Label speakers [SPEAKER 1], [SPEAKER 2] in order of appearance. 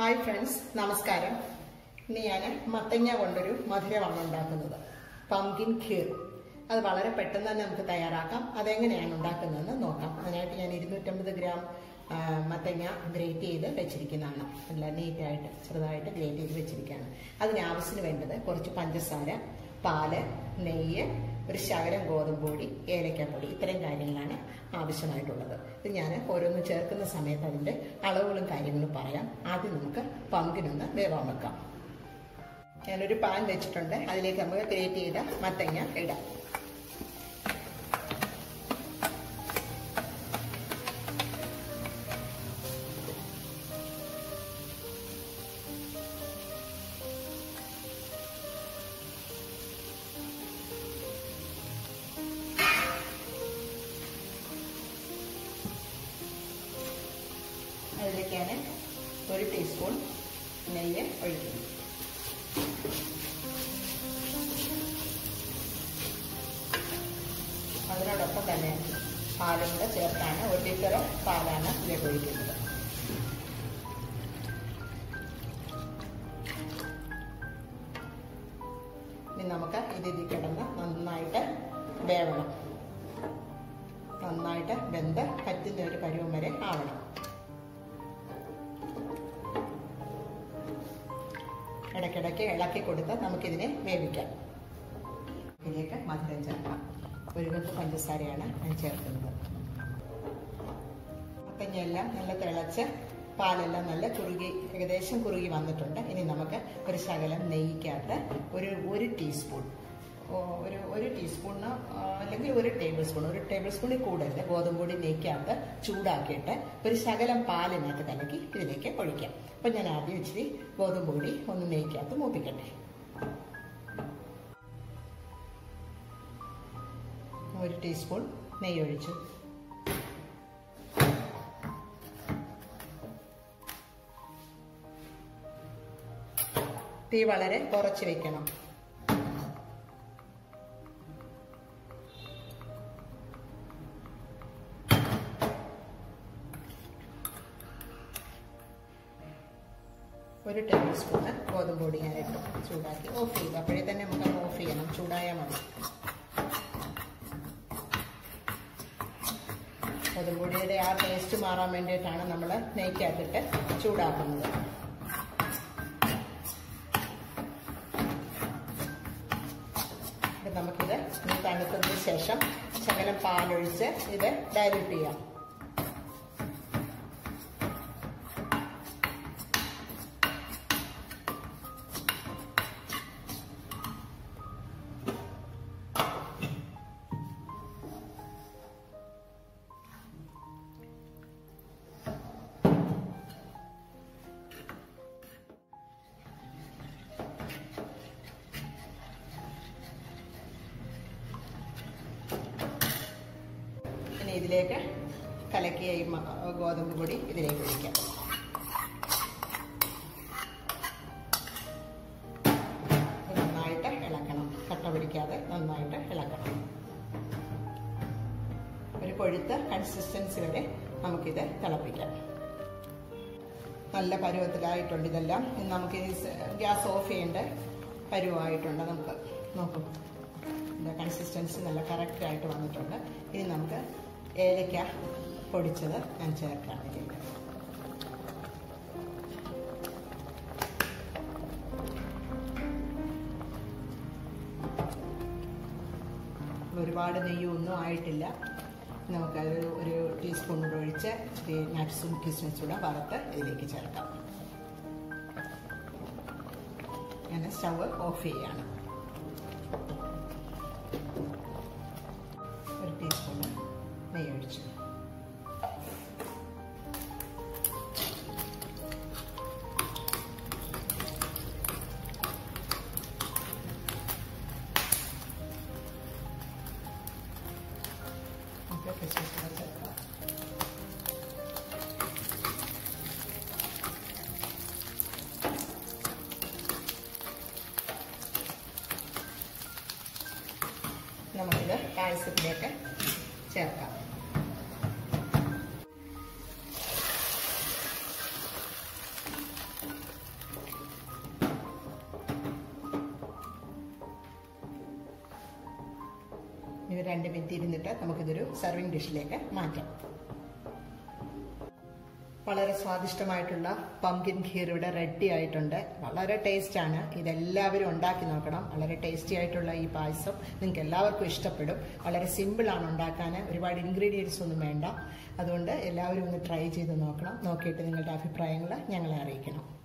[SPEAKER 1] hi friends നമസ്കാരം ഇന്ന് ഞാൻ മത്തങ്ങ കൊണ്ടൊരു മധുരമാണ് ഉണ്ടാക്കുന്നത് പംകിൻ ഖീർ അത് വളരെ പെട്ടെന്ന് തന്നെ നമുക്ക് തയ്യാറാക്കാം അതെങ്ങനെയാണ് ഉണ്ടാക്കുന്നതെന്ന് നോക്കാം അതിനായിട്ട് ഞാൻ ഇരുന്നൂറ്റമ്പത് ഗ്രാം ആ, മത്തങ്ങ ഗ്രേറ്റ് ചെയ്ത് വെച്ചിരിക്കുന്നതാണ് നല്ല നീറ്റായിട്ട് ചെറുതായിട്ട് ഗ്രേറ്റ് ചെയ്ത് വെച്ചിരിക്കുകയാണ് അതിനാവശ്യത്തിന് വേണ്ടത് കുറച്ച് പഞ്ചസാര പാല് നെയ്യ് ഒരു ശകലം ഗോതമ്പ് പൊടി ഏലക്കാപ്പൊടി ഇത്രയും കാര്യങ്ങളാണ് ആവശ്യമായിട്ടുള്ളത് ഇത് ഞാൻ ഓരോന്ന് ചേർക്കുന്ന സമയത്ത് അതിൻ്റെ അളവുകളും കാര്യങ്ങളും പറയാം ആദ്യം നമുക്ക് പങ്കിനൊന്ന് വേവാൻ വെക്കാം ഞാനൊരു പാൻ വെച്ചിട്ടുണ്ട് അതിലേക്ക് നമുക്ക് ഗ്രേറ്റ് ചെയ്ത മത്തങ്ങ ഇടാം അതിലേക്കാണ് ഒരു ടീസ്പൂൺ നെയ്യ് ഒഴിക്കുന്നത് അതിനോടൊപ്പം തന്നെ പാലും കൂടെ ചേർത്താണ് ഒരു ലിറ്റർ പാലാണ് ഇതിലേക്ക് ഒഴിക്കുന്നത് ഇനി നമുക്ക് ഇത് ഇതിൽ കിടന്ന് നന്നായിട്ട് വേവണം നന്നായിട്ട് വെന്ത് പറ്റുന്ന ഒരു പരുവം വരെ ആവണം ഇടയ്ക്കിടയ്ക്ക് ഇളക്കി കൊടുത്ത് നമുക്കിതിനെ വേവിക്കാം ഇതിലേക്ക് മധുരം ചേർക്കാം ഒരു കപ്പ് പഞ്ചസാരയാണ് ഞാൻ ചേർക്കുന്നത് മത്തങ്ങയെല്ലാം നല്ല തിളച്ച് പാലെല്ലാം നല്ല കുറുകി ഏകദേശം കുറുകി വന്നിട്ടുണ്ട് ഇനി നമുക്ക് ഒരു ശകലം നെയ്ക്കകത്ത് ഒരു ഒരു ടീസ്പൂൺ ഒരു ഒരു ടീസ്പൂണ് അല്ലെങ്കിൽ ഒരു ടേബിൾ സ്പൂൺ ഒരു ടേബിൾ സ്പൂണിൽ കൂടുതൽ ഗോതമ്പ് പൊടി നെയ്ക്കകത്ത് ചൂടാക്കിയിട്ട് ഒരു ശകലം പാലിനകത്ത് കലക്കി ഇതിലേക്ക് ഒഴിക്കാം അപ്പം ഞാൻ ആദ്യം ഇച്ചിരി ഗോതമ്പ് പൊടി ഒന്ന് നെയ്ക്കകത്ത് മൂപ്പിക്കട്ടെ ഒരു ടീസ്പൂൺ നെയ്യ് ഒഴിച്ചു തീ വളരെ കുറച്ച് വെക്കണം ഒരു ടേബിൾ സ്പൂണ് ഗോതമ്പ് പൊടി ഞാൻ ഇട്ടു ചൂടാക്കി ഓഫ് ചെയ്തു അപ്പോഴേ തന്നെ നമുക്ക് ഓഫ് ചെയ്യണം ചൂടായാൽ മതി ഗോതമ്പ് പൊടിയുടെ ആ ടേസ്റ്റ് മാറാൻ വേണ്ടിയിട്ടാണ് നമ്മൾ നെയ്ക്കകത്തിട്ട് ചൂടാക്കുന്നത് നമുക്കിത് തണുത്തതിന് ശേഷം ശകലം പാലൊഴിച്ച് ഇത് ഡയലൂട്ട് ചെയ്യാം ഇനി ഇതിലേക്ക് കലക്കിയ ഈ ഗോതമ്പ് പൊടി ഇതിലേക്ക് ഒഴിക്കാം നന്നായിട്ട് ഇളക്കണം കട്ട പിടിക്കാതെ നന്നായിട്ട് ഇളക്കണം ഒരു കൊഴുത്ത കൺസിസ്റ്റൻസി വരെ നമുക്കിത് തിളപ്പിക്കാം നല്ല പരുവത്തിലായിട്ടുണ്ട് ഇതെല്ലാം ഇനി നമുക്ക് ഗ്യാസ് ഓഫ് ചെയ്യേണ്ട പരുവമായിട്ടുണ്ട് നമുക്ക് നോക്കും കൺസിസ്റ്റൻസി നല്ല കറക്റ്റായിട്ട് വന്നിട്ടുണ്ട് ഇനി നമുക്ക് ഏലക്ക പൊടിച്ചത് ഞാൻ ചേർക്കാം ഇതിലേക്ക് ഒരുപാട് നെയ്യൊന്നും ആയിട്ടില്ല നമുക്കത് ഒരു ടീസ്പൂൺ കൂടെ ഒഴിച്ച് ഇച്ചിരി നട്ട്സും കിസ്മിസും കൂടെ വറുത്ത് ഇതിലേക്ക് ചേർക്കാം ഞാൻ സ്റ്റവ് ഓഫ് ചെയ്യാണ് ഒരു ടീസ്പൂൺ നെയ്യ് ഒഴിച്ചു നമുക്ക് കിസ്മിസ് കൂടെ ചേർക്കാം നമുക്കിത് പായസത്തിലേക്ക് ചേർക്കാം രണ്ട് മിനിറ്റ് ഇരുന്നിട്ട് നമുക്കിതൊരു സർവിങ് ഡിഷിലേക്ക് മാറ്റാം വളരെ സ്വാദിഷ്ടമായിട്ടുള്ള പംകിൻ ഖീർ ഇവിടെ റെഡി ആയിട്ടുണ്ട് വളരെ ടേസ്റ്റ് ആണ് ഇതെല്ലാവരും ഉണ്ടാക്കി നോക്കണം വളരെ ടേസ്റ്റി ആയിട്ടുള്ള ഈ പായസം നിങ്ങൾക്ക് എല്ലാവർക്കും ഇഷ്ടപ്പെടും വളരെ സിമ്പിൾ ആണ് ഉണ്ടാക്കാൻ ഒരുപാട് ഇൻഗ്രീഡിയൻസ് ഒന്നും വേണ്ട അതുകൊണ്ട് എല്ലാവരും ഒന്ന് ട്രൈ ചെയ്ത് നോക്കണം നോക്കിയിട്ട് നിങ്ങളുടെ അഭിപ്രായങ്ങൾ ഞങ്ങളെ അറിയിക്കണം